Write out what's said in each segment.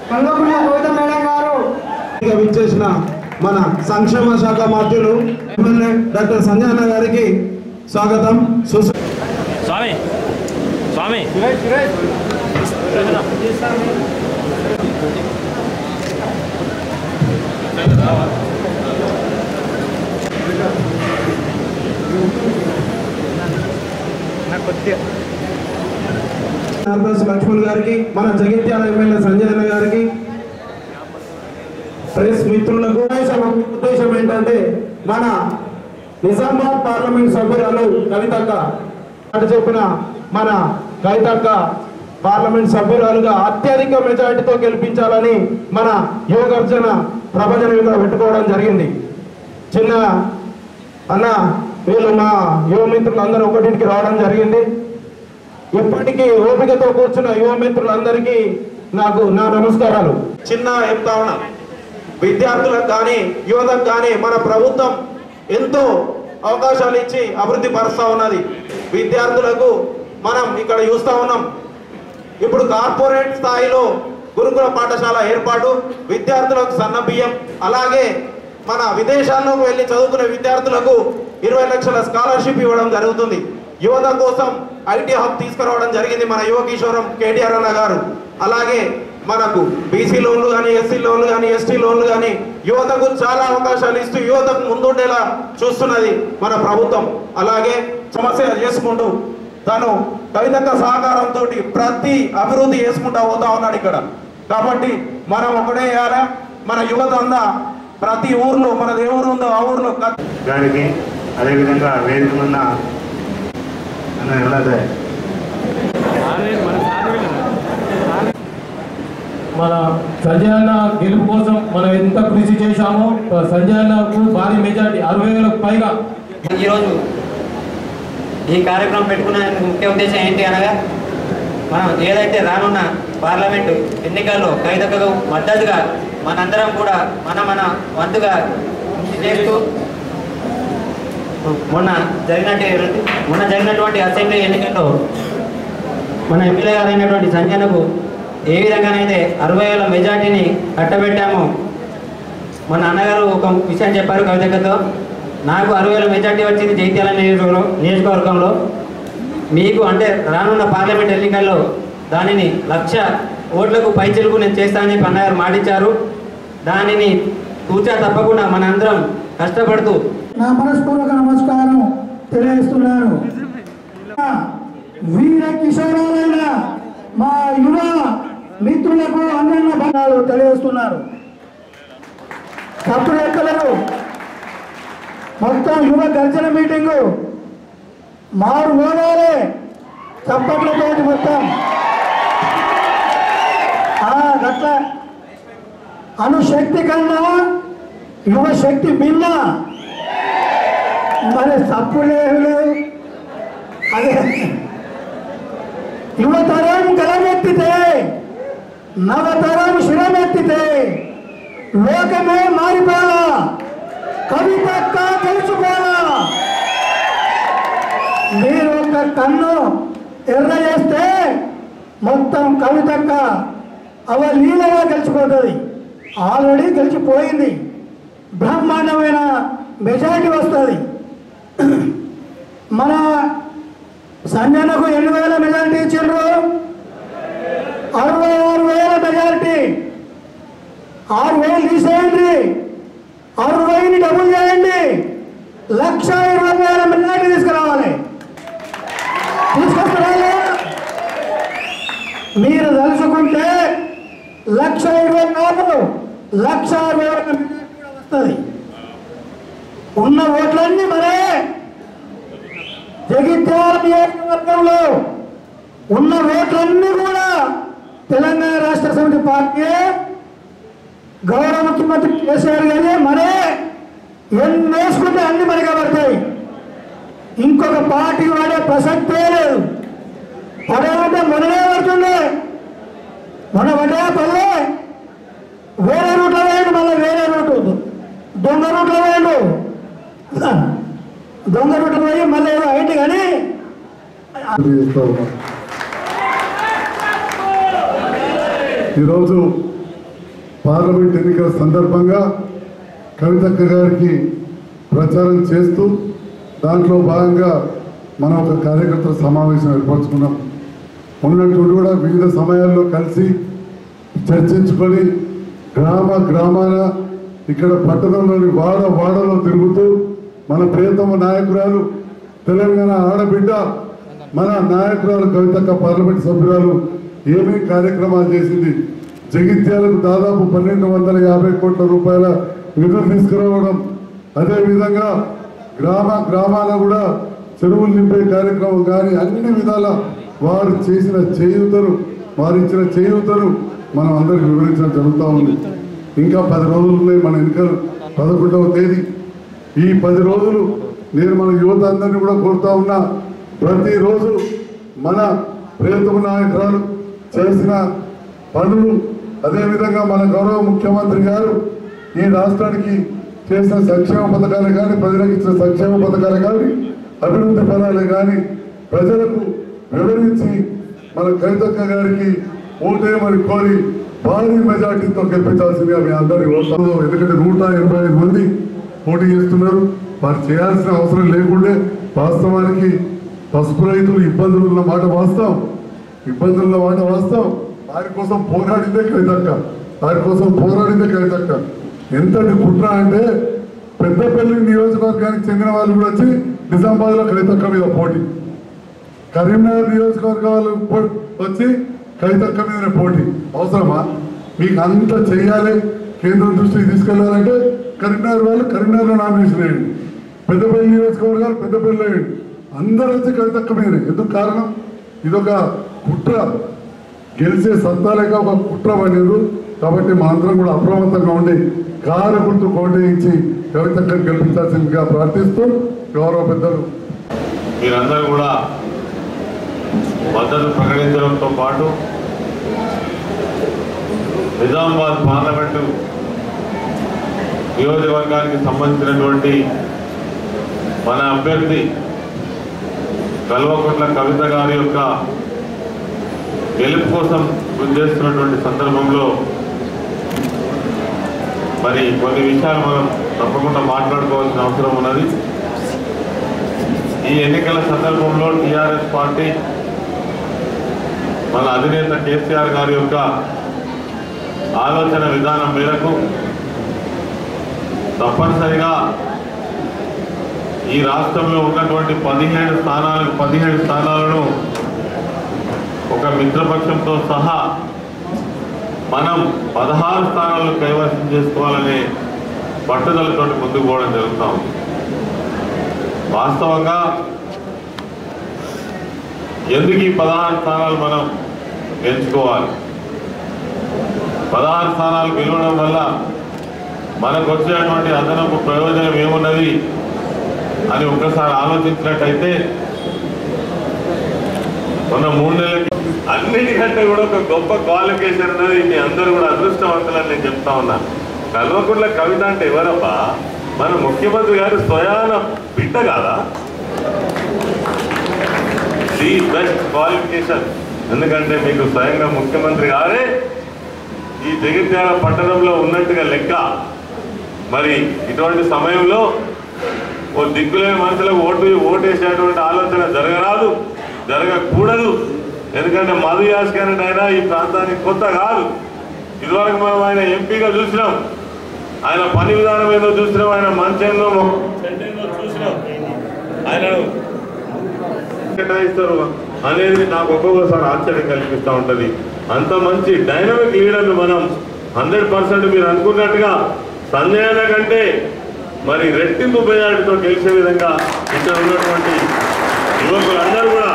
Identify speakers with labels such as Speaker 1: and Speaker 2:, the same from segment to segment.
Speaker 1: కల్వకుంట్ల కవిత madam గారు
Speaker 2: ఇక విచ్చేసిన మన సంక్షేమ శాఖ మంత్రులు ఎమ్మెల్యే డాక్టర్ సంజయ్ అన్న గారికి స్వాగతం సుస్వా
Speaker 3: స్వామి స్వామి
Speaker 2: ఆర్ఎస్ లక్ష్మణ్ గారికి మన జగిత్యాల ఎమ్మెల్యే సంజయ్ అన్న గారికి ప్రెస్ మిత్రులకు ఉద్దేశం ఉద్దేశం ఏంటంటే మన నిజామాబాద్ పార్లమెంట్ సభ్యురాలు కవితక్క అటు చెప్పిన మన కవితక్క పార్లమెంట్ సభ్యురాలుగా అత్యధిక మెజారిటీతో గెలిపించాలని మన యువగర్జన ప్రభజన మీద పెట్టుకోవడం జరిగింది చిన్న అన్న వీళ్ళు మా యువ మిత్రులు అందరూ ఒకటింటికి రావడం జరిగింది ఇప్పటికీ ఓపికతో కూర్చున్న యువ మిత్రులందరికీ నాకు నా నమస్కారాలు చిన్న చెప్తా ఉన్నా విద్యార్థులకు కానీ యువతకు కానీ మన ప్రభుత్వం ఎంతో అవకాశాలు ఇచ్చి అభివృద్ధి పరుస్తూ ఉన్నది విద్యార్థులకు మనం ఇక్కడ చూస్తూ ఉన్నాం ఇప్పుడు కార్పొరేట్ స్థాయిలో గురుకుల పాఠశాల ఏర్పాటు విద్యార్థులకు సన్న బియ్యం అలాగే మన విదేశాల్లోకి వెళ్ళి చదువుకునే విద్యార్థులకు ఇరవై లక్షల స్కాలర్షిప్ ఇవ్వడం జరుగుతుంది యువత కోసం ఐటీ హబ్ తీసుకురావడం జరిగింది మన యువ కిషోరం కేటీఆర్ అన్న గారు అలాగే మనకు బీసీ లోన్లు కానీ ఎస్సీ లోన్లు కానీ ఎస్టీ లోన్లు కానీ యువతకు చాలా అవకాశాలు ఇస్తూ యువతకు ముందుండేలా చూస్తున్నది మన ప్రభుత్వం అలాగే సమస్య చేసుకుంటూ తను కవితక్క సహకారంతో ప్రతి అభివృద్ధి చేసుకుంటా పోతా ఉన్నాడు ఇక్కడ కాబట్టి మనం ఒకటే చేయాలా మన యువత అందా ప్రతి ఊర్లో మన ఏ ఊరు ఉందో ఆ ఊర్లో కత్-
Speaker 4: గారికి అదేవిధంగా వేదిక ఉన్న అన్న వెళ్ళదే
Speaker 5: మన సంజయ్ అన్న గెలుపు కోసం మనం ఎంత కృషి చేశామో సంజయ్ అన్నకు భారీ మెజార్టీ అరవై వేలకు పైగా
Speaker 6: ఈరోజు ఈ కార్యక్రమం పెట్టుకున్న ముఖ్య ఉద్దేశం ఏంటి అనగా మనం ఏదైతే రానున్న పార్లమెంటు ఎన్నికల్లో కైదకకు మద్దతుగా మనందరం కూడా మన మన వంతుగా కృషి చేస్తూ మొన్న జరిగినటువంటి మొన్న జరిగినటువంటి అసెంబ్లీ ఎన్నికల్లో మన ఎమ్మెల్యే గారు అయినటువంటి సంజనకు ఏ విధంగానైతే అరవై వేల మెజార్టీని కట్టబెట్టామో మన అన్నగారు ఒక విషయం చెప్పారు కవితకతో నాకు అరవై వేల మెజార్టీ వచ్చింది జైత్యాల నియోజకవర్గంలో నియోజకవర్గంలో మీకు అంటే రానున్న పార్లమెంట్ ఎన్నికల్లో దానిని లక్ష ఓట్లకు పైచిలుకు నేను చేస్తానని చెప్పి అన్నగారు మాటిచ్చారు దానిని తూచా తప్పకుండా మనందరం కష్టపడుతూ
Speaker 1: నా మనస్పూర్వక నమస్కారం తెలియజేస్తున్నాను వీర కిషోరాలైన మా యువ మిత్రులకు అన్నన్న బంధాలు తెలియజేస్తున్నారు తప్పుడు ఎక్కలను మొత్తం యువ గర్జన మీటింగు మారు మోగాలే చప్పట్లతోటి మొత్తం ఆ, గట్ల అణుశక్తి కన్నా యువ శక్తి భిన్న మరి తప్పులేవులు అదే యువతరం గలమెత్తితే నవతరం శిరమెత్తితే లోకమే మారిపోలా కవితక్క తెలుసుకోవాలా మీరు ఒక కన్ను ఎర్ర చేస్తే మొత్తం కవితక్క అవలీలగా గెలిచిపోతుంది ఆల్రెడీ గెలిచిపోయింది బ్రహ్మాండమైన మెజారిటీ వస్తుంది మన సంజనకు ఎన్ని వేల మెజారిటీ ఇచ్చిండ్రు అరవై ఆరు వేల మెజారిటీ ఆరు వేలు తీసేయండి అరవైని డబుల్ చేయండి లక్ష ఇరవై వేల మెజారిటీ తీసుకురావాలి తీసుకొస్తారా మీరు తలుచుకుంటే లక్ష ఇరవై నాలుగు లక్ష అరవై వేల మెజారిటీ కూడా వస్తుంది ఉన్న ఓట్లన్నీ మరే జగిత్యాల నియోజకవర్గంలో ఉన్న ఓట్లన్నీ కూడా తెలంగాణ రాష్ట్ర సమితి పార్టీ గౌరవ ముఖ్యమంత్రి కేసీఆర్ గారే మరే ఎన్ని వేసుకుంటే అన్ని మనగా పడతాయి ఇంకొక పార్టీ వాడే ప్రసక్తే లేదు పడేమంటే మొదలే పడుతుంది మన పడే పల్లె వేరే రూట్లో వేయండి మళ్ళీ వేరే రూటు దొంగ రూట్లో వేయండు దొంగ రూట్లో పోయి మళ్ళీ ఏదో అయింది కానీ
Speaker 7: ఈరోజు పార్లమెంట్ ఎన్నికల సందర్భంగా కవితక్క గారికి ప్రచారం చేస్తూ దాంట్లో భాగంగా మనం ఒక కార్యకర్తల సమావేశం ఏర్పరచుకున్నాం ఉన్నట్టుండి కూడా వివిధ సమయాల్లో కలిసి చర్చించుకొని గ్రామ గ్రామాల ఇక్కడ పట్టణంలోని వాడ వాడలో తిరుగుతూ మన ప్రియతమ నాయకురాలు తెలంగాణ ఆడబిడ్డ మన నాయకురాలు కవితక్క పార్లమెంట్ సభ్యురాలు ఏమేమి కార్యక్రమాలు చేసింది జగిత్యాలకు దాదాపు పన్నెండు వందల యాభై కోట్ల రూపాయల నిధులు తీసుకురావడం అదేవిధంగా గ్రామ గ్రామాల కూడా చెరువులు నింపే కార్యక్రమం కానీ అన్ని విధాల వారు చేసిన చేయూతను వారు ఇచ్చిన చేయూతను మనం అందరికి వివరించడం జరుగుతూ ఉంది ఇంకా పది రోజులు ఉన్నాయి మన ఎన్నికలు పదకొండవ తేదీ ఈ పది రోజులు నేను మన యువత అందరినీ కూడా కోరుతా ఉన్నా ప్రతిరోజు మన ప్రియతమ నాయకురాలు చేసిన పనులు అదేవిధంగా మన గౌరవ ముఖ్యమంత్రి గారు ఈ రాష్ట్రానికి చేసిన సంక్షేమ పథకాలు కానీ ప్రజలకు ఇచ్చిన సంక్షేమ పథకాలు కానీ అభివృద్ధి ఫలాలు కానీ ప్రజలకు వివరించి మన కవితక్క గారికి ఓటేయమని కోరి భారీ మెజార్టీతో గెలిపించాల్సిందిగా మీ అందరికీ కోరుతాను ఎందుకంటే నూట ఎనభై ఐదు మంది పోటీ చేస్తున్నారు వారు చేయాల్సిన అవసరం లేకుండే వాస్తవానికి పసుపు రైతులు ఇబ్బందులు ఉన్న మాట వాస్తవం ఇబ్బందులు ఉన్న మాట వాస్తవం వారి కోసం పోరాడిందే కవితక్క వారి కోసం పోరాడిందే కవితక్క ఎంతటి కుట్ర అంటే పెద్దపల్లి నియోజకవర్గానికి చెందిన వాళ్ళు కూడా వచ్చి నిజామాబాద్లో కవితక్క మీద పోటీ కరీంనగర్ నియోజకవర్గాలు పో- వచ్చి కవితక్క మీద పోటీ అవసరమా మీకు అంత చెయ్యాలి కేంద్రం దృష్టికి తీసుకెళ్లాలంటే కరీంనగర్ వాళ్ళు కరీంనగర్లో నామినేషన్ వేయండి పెద్దపల్లి నియోజకవర్గాలు పెద్దపల్లి వేయండి అందరూ వచ్చి కవితక్క మీద ఎందుకు కారణం ఇదొక కుట్ర గెలిచే సత్తా లేక ఒక కుట్ర పడినారు కాబట్టి మా అందరం కూడా అప్రమత్తంగా ఉండి కారు గుర్తు కోటయించి కవితక్కను గెలిపించాల్సిందిగా ప్రార్థిస్తూ గౌరవ పెద్దలు
Speaker 8: మీరందరూ కూడా మద్దతు ప్రకటించడంతో పాటు నిజామాబాద్ పార్లమెంటు నియోజకవర్గానికి సంబంధించినటువంటి మన అభ్యర్థి కల్వకుంట్ల కవిత గారి యొక్క గెలుపు కోసం కృషి చేస్తున్నటువంటి సందర్భంలో మరి కొన్ని విషయాలు మనం తప్పకుండా మాట్లాడుకోవాల్సిన అవసరం ఉన్నది ఈ ఎన్నికల సందర్భంలో టీఆర్ఎస్ పార్టీ మన అధినేత కేసీఆర్ గారి యొక్క ఆలోచన విధానం మేరకు తప్పనిసరిగా ఈ రాష్ట్రంలో ఉన్నటువంటి పదిహేడు స్థానాలకు పదిహేడు స్థానాలను ఒక మిత్రపక్షంతో సహా మనం పదహారు స్థానాలను కైవసం చేసుకోవాలనే పట్టుదలతో ముందుకు పోవడం జరుగుతూ ఉంది వాస్తవంగా ఎందుకు ఈ పదహారు స్థానాలు మనం ఎంచుకోవాలి పదహారు స్థానాలు గెలవడం వల్ల మనకు వచ్చేటువంటి అదనపు ప్రయోజనం ఏమున్నది అని ఒక్కసారి ఆలోచించినట్టయితే మొన్న మూడు నెలలకి అన్నిటికంటే కూడా ఒక గొప్ప క్వాలిఫికేషన్ ఉన్నది మీ అందరూ కూడా అదృష్టవంతులని నేను చెప్తా ఉన్నా కల్వకుంట్ల కవిత అంటే ఎవరబ్బా మన ముఖ్యమంత్రి గారు స్వయాన బిడ్డ కాదా ది బెస్ట్ క్వాలిఫికేషన్ ఎందుకంటే మీకు స్వయంగా ముఖ్యమంత్రి గారే ఈ జగిత్యాల పట్టణంలో ఉన్నట్టుగా లెక్క మరి ఇటువంటి సమయంలో ఓ దిక్కులేని మనుషులకు ఓటు ఓటేసేటువంటి ఆలోచన జరగరాదు జరగకూడదు ఎందుకంటే మధు యాస్కరెడ్డి అయినా ఈ ప్రాంతానికి కొత్త కాదు ఇదివరకు మనం ఆయన ఎంపీగా చూసినాం ఆయన పని విధానం ఏదో చూసినాం ఆయన మంచంలో చెడ్డేందో చూసినాం ఆయనను కేటాయిస్తారు అనేది నాకు ఒక్కొక్కసారి ఆశ్చర్యం కల్పిస్తూ ఉంటది అంత మంచి డైనమిక్ లీడర్లు మనం హండ్రెడ్ పర్సెంట్ మీరు అనుకున్నట్టుగా సంజయన కంటే మరి రెట్టింపు మెజారిటీతో గెలిచే విధంగా ఇక్కడ ఉన్నటువంటి యువకులందరూ కూడా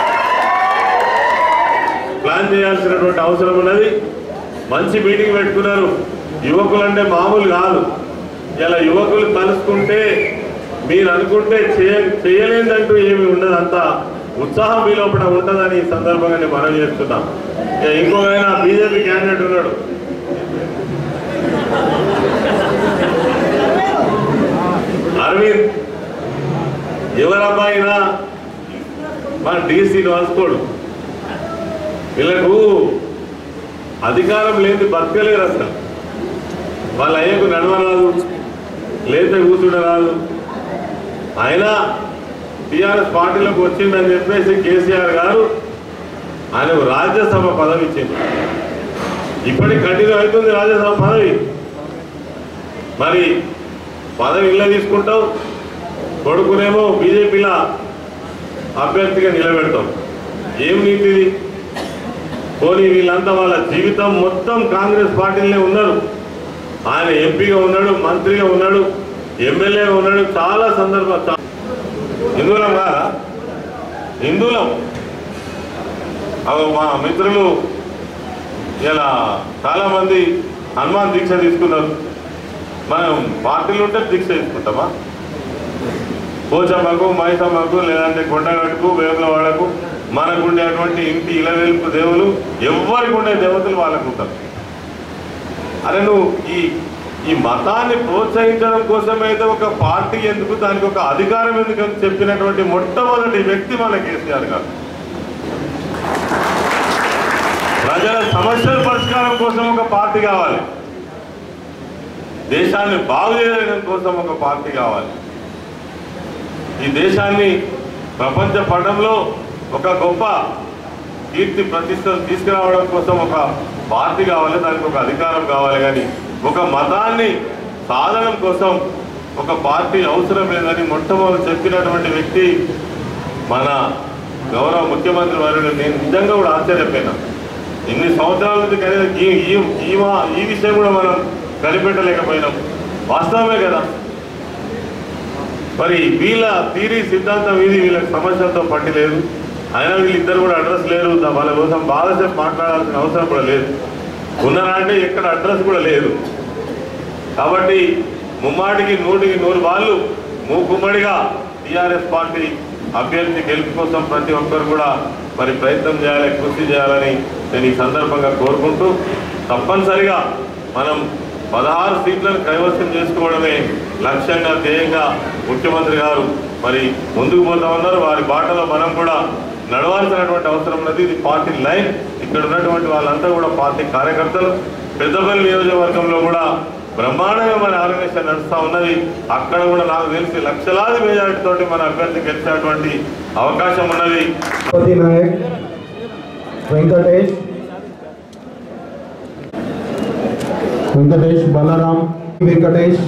Speaker 8: ప్లాన్ చేయాల్సినటువంటి అవసరం ఉన్నది మంచి మీటింగ్ పెట్టుకున్నారు యువకులు అంటే మామూలు కాదు ఇలా యువకులు తలుసుకుంటే మీరు అనుకుంటే చేయ చేయలేదంటూ ఏమి ఉండదు అంత ఉత్సాహం మీ లోపల ఉంటుందని ఈ సందర్భంగా నేను మనం చేస్తున్నాం ఇక ఇంకొక ఆయన బీజేపీ క్యాండిడేట్ ఉన్నాడు అరవింద్ ఎవరబ్బాయినా మన డీసీ రాసుకోడు వీళ్ళకు అధికారం లేని బతకలేరు అసలు వాళ్ళ అయ్యకు నడవరాదు లేతే కూర్చుండరాదు అయినా టీఆర్ఎస్ పార్టీలోకి వచ్చిందని చెప్పేసి కేసీఆర్ గారు ఆయనకు రాజ్యసభ పదవి ఇచ్చింది ఇప్పటికి కంటిన్యూ అవుతుంది రాజ్యసభ పదవి మరి పదవి ఇళ్ళ తీసుకుంటావు కొడుకునేమో బీజేపీలో అభ్యర్థిగా నిలబెడతాం ఏం నీతి ఇది పోనీ వీళ్ళంతా వాళ్ళ జీవితం మొత్తం కాంగ్రెస్ పార్టీలోనే ఉన్నారు ఆయన ఎంపీగా ఉన్నాడు మంత్రిగా ఉన్నాడు ఎమ్మెల్యేగా ఉన్నాడు చాలా సందర్భం చా- హిందువులంగా హిందువులం అవి మా మిత్రులు ఇలా చాలా మంది హనుమాన్ దీక్ష తీసుకున్నారు మనం పార్టీలు ఉంటే దీక్ష తీసుకుంటామా పోచమ్మకు మైసమ్మకు లేదంటే కొండగట్టుకు వేములవాడకు మనకు ఉండేటువంటి ఇంటి ఇలవెలుపు దేవులు ఎవరికి ఉండే దేవతలు వాళ్ళకు ఉంటారు అరే నువ్వు ఈ ఈ మతాన్ని ప్రోత్సహించడం కోసమైతే ఒక పార్టీ ఎందుకు దానికి ఒక అధికారం ఎందుకు అని చెప్పినటువంటి మొట్టమొదటి వ్యక్తి మన కేసీఆర్ గారు ప్రజల సమస్యల పరిష్కారం కోసం ఒక పార్టీ కావాలి దేశాన్ని బాగు చేయడం కోసం ఒక పార్టీ కావాలి ఈ దేశాన్ని ప్రపంచ పటంలో ఒక గొప్ప కీర్తి ప్రతిష్టలు తీసుకురావడం కోసం ఒక పార్టీ కావాలి దానికి ఒక అధికారం కావాలి కానీ ఒక మతాన్ని సాధనం కోసం ఒక పార్టీ అవసరం లేదని మొట్టమొదటి చెప్పినటువంటి వ్యక్తి మన గౌరవ ముఖ్యమంత్రి వర్యుడు నేను నిజంగా కూడా ఆశ్చర్యపోయినా ఇన్ని సంవత్సరాల నుంచి కనీసం ఈ ఈ- ఈ మా- ఈ విషయం కూడా మనం కనిపెట్టలేకపోయినాం వాస్తవమే కదా మరి వీళ్ళ తీరి సిద్ధాంతం ఇది వీళ్ళకి సమస్యలతో పట్టి లేదు అయినా వీళ్ళిద్దరు కూడా అడ్రస్ లేరు దా- వాళ్ళ కోసం బాధసేపు మాట్లాడాల్సిన అవసరం కూడా లేదు ఉన్నారా అంటే ఎక్కడ అడ్రస్ కూడా లేదు కాబట్టి ముమ్మాటికి నూటికి నూరు వాళ్ళు మూకుమ్మడిగా టీఆర్ఎస్ పార్టీ అభ్యర్థి గెలుపు కోసం ప్రతి ఒక్కరు కూడా మరి ప్రయత్నం చేయాలి కృషి చేయాలని నేను ఈ సందర్భంగా కోరుకుంటూ తప్పనిసరిగా మనం పదహారు సీట్లను కైవసం చేసుకోవడమే లక్ష్యంగా ధ్యేయంగా ముఖ్యమంత్రి గారు మరి ముందుకు పోతా ఉన్నారు వారి బాటలో మనం కూడా నడవాల్సినటువంటి అవసరం ఉన్నది ఇది పార్టీ లైన్ ఇక్కడ ఉన్నటువంటి వాళ్ళంతా కూడా పార్టీ కార్యకర్తలు పెద్దపల్లి నియోజకవర్గంలో కూడా బ్రహ్మాండంగా మన ఆర్గనైజేషన్ నడుస్తూ ఉన్నది అక్కడ కూడా నాకు తెలిసి లక్షలాది మెజారిటీ తోటి మన అభ్యర్థి గెలిచేటువంటి అవకాశం ఉన్నది
Speaker 2: పతి నాయక్ వెంకటేష్ వెంకటేష్ బలరాం వెంకటేష్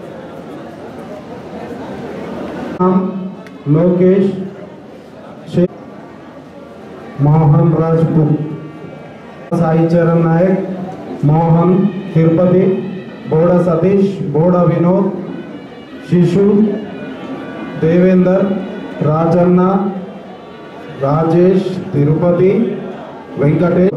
Speaker 2: రామ్, లోకేష్ శే- మోహన్ రాజ్పూర్ సాయి చరణ్ నాయక్ మోహన్ తిరుపతి బోడ సతీష్ బోడ వినోద్ శిశు దేవేందర్ రాజన్న రాజేష్ తిరుపతి వెంకటేష్